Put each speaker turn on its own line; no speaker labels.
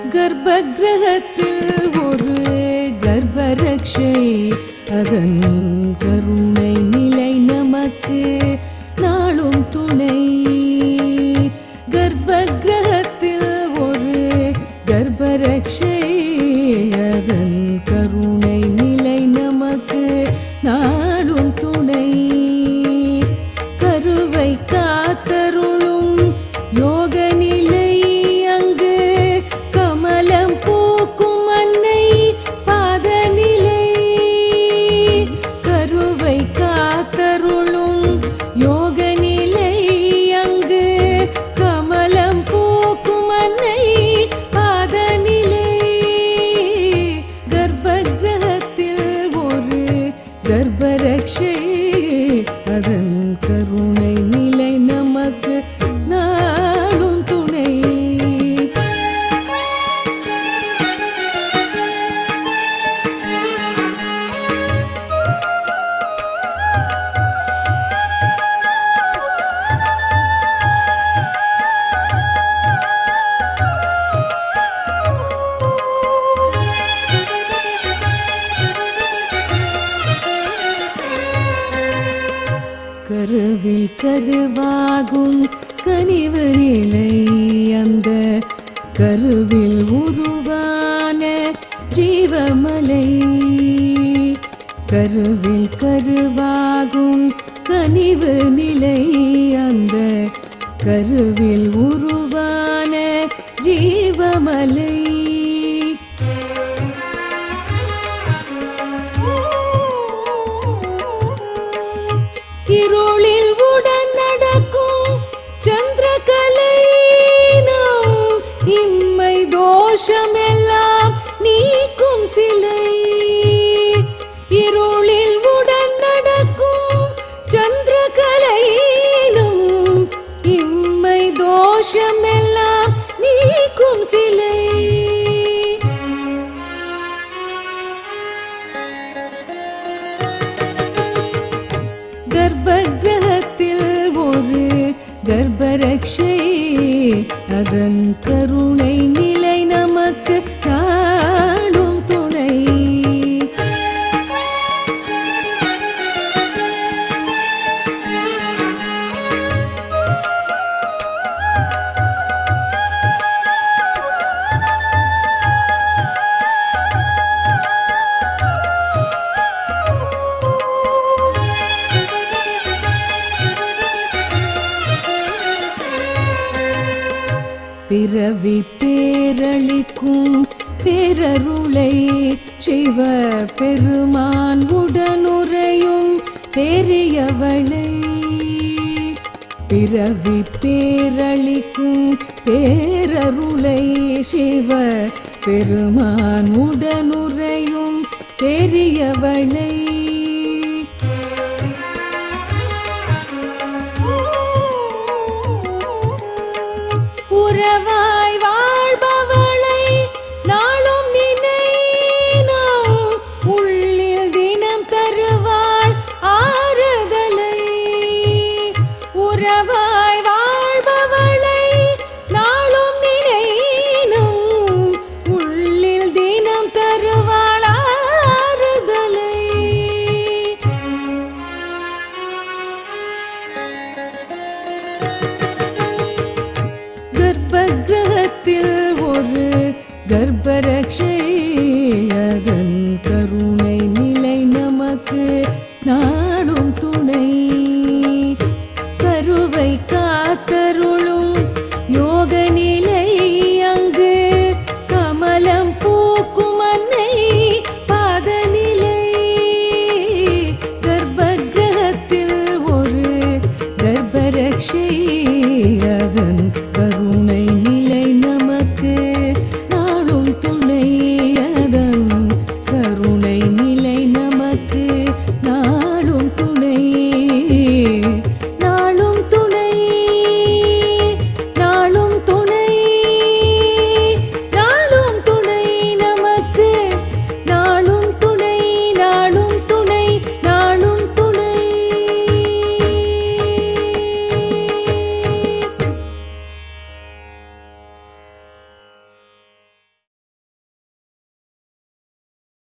கர்ப்பகிரகத்தில் ஒரு கர்ப்பரக்ஷை அதன் கருணை நிலை நமக்கு நாளும் துணை கர்ப்பகிரகத்தில் ஒரு கர்ப்பரக்ஷை அதன் கருணை நிலை நமக்கு நாளும் துணை கருவை காத்தருளும் யோக நிலை அங்கு கமலம் பூக்கும் அன்னை பாதநிலை கருவை காத்தருளும் யோக நிலை அங்கு கமலம் பூக்கும் அன்னை பாதநிலை கர்ப்பகிரகத்தில் ஒரு கர்ப்பரக்ஷை அதன் கருணை நிலை நமக்கு நாளும் துணை கருவில் கருவாகும் கனிவு நிலை அந்த கருவில் உருவான ஜீவமலை கருவில் கருவாகும் கனிவு நிலை அந்த கருவில் உருவான ஜீவமலை இருளில் உடன் நடக்கும் சந்திரகலை நம் இம்மை தோஷமெல்லாம் நீக்கும் சிலை இருளில் உடன் நடக்கும் சந்திரகலை நம் இம்மை தோஷமெல்லாம் நீக்கும் சிலை கர்ப்பகிரகத்தில் ஒரு கர்ப்பரக்ஷை அதன் கருணை நிலை நமக்கு நாடும் துணை பிறவி பேரளிக்கும் பேரருளை சிவ பெருமான் உடனுரையும் பெரியவளை பிறவி பேரளிக்கும் பேரருளை சிவ பெருமான் உடனுரையும் பெரியவளை உறவாய் வாழ்பவளை நாளும் நினைனம் உள்ளில் தினம் தருவாள் ஆறுதலை உறவாய் வாழ்பவளை நாளும் நினைனம் உள்ளில் தினம் தருவாள் ஆறுதலை கர்ப்பகிரகத்தில் ஒரு கர்ப்பரக்ஷை